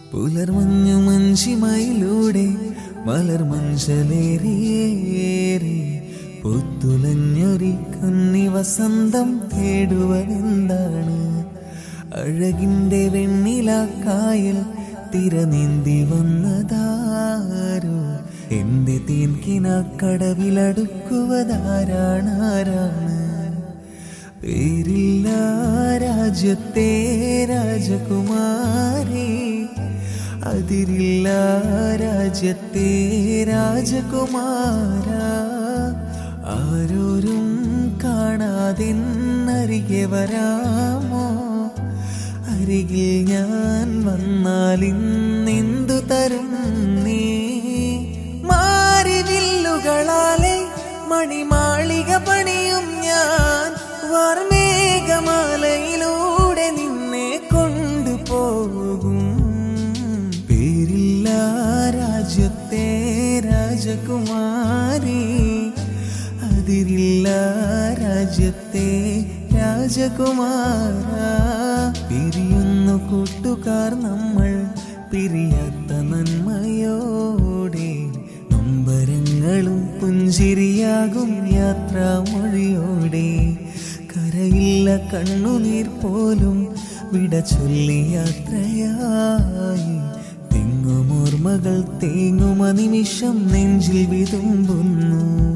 പുലർമഞ്ഞു മഞ്ചിമയിലൂടെ മലർ മഞ്ചലേറിയേറി പുത്തുലഞ്ഞൊരി കന്നി വസന്തം തേടുവതെന്താണ് അഴകിന്റെ വെണ്ണിലാക്കായൽ തിരനീന്തി വന്നതാരോ എന്റെ തീൻകിനാക്കടവിലടുക്കുവതാരാണാരാണ് പേരില്ല രാജ്യത്തെ രാജകുമാരി അതിരില്ല രാജ്യത്തെ രാജകുമാര ആരോരും കാണാതെന്നരികെ വരാമോ അരികിൽ ഞാൻ വന്നാൽ ഇന്നെന്തു തരും നീ മാറിവില്ലുകളാലെ മണിമാളിക പണിയും ഞാൻ വർമേഘമാലയിലൂടെ നിന്നെ കൊണ്ടുപോകും പേരില്ല രാജ്യത്തെ രാജകുമാരി അതിരില്ല രാജ്യത്തെ രാജകുമാര പിരിയുന്നു കൂട്ടുകാർ നമ്മൾ പിരിയാത്ത നന്മയോടെ നൊമ്പരങ്ങളും പുഞ്ചിരിയാകും യാത്രാമൊഴിയോടെ കരയില്ല കണ്ണുനീർ പോലും വിട ചൊല്ലി യാത്രയായി തിങ്ങുമോർമകൾ തേങ്ങുമ നിമിഷം നെഞ്ചിൽ വിതുമ്പുന്നു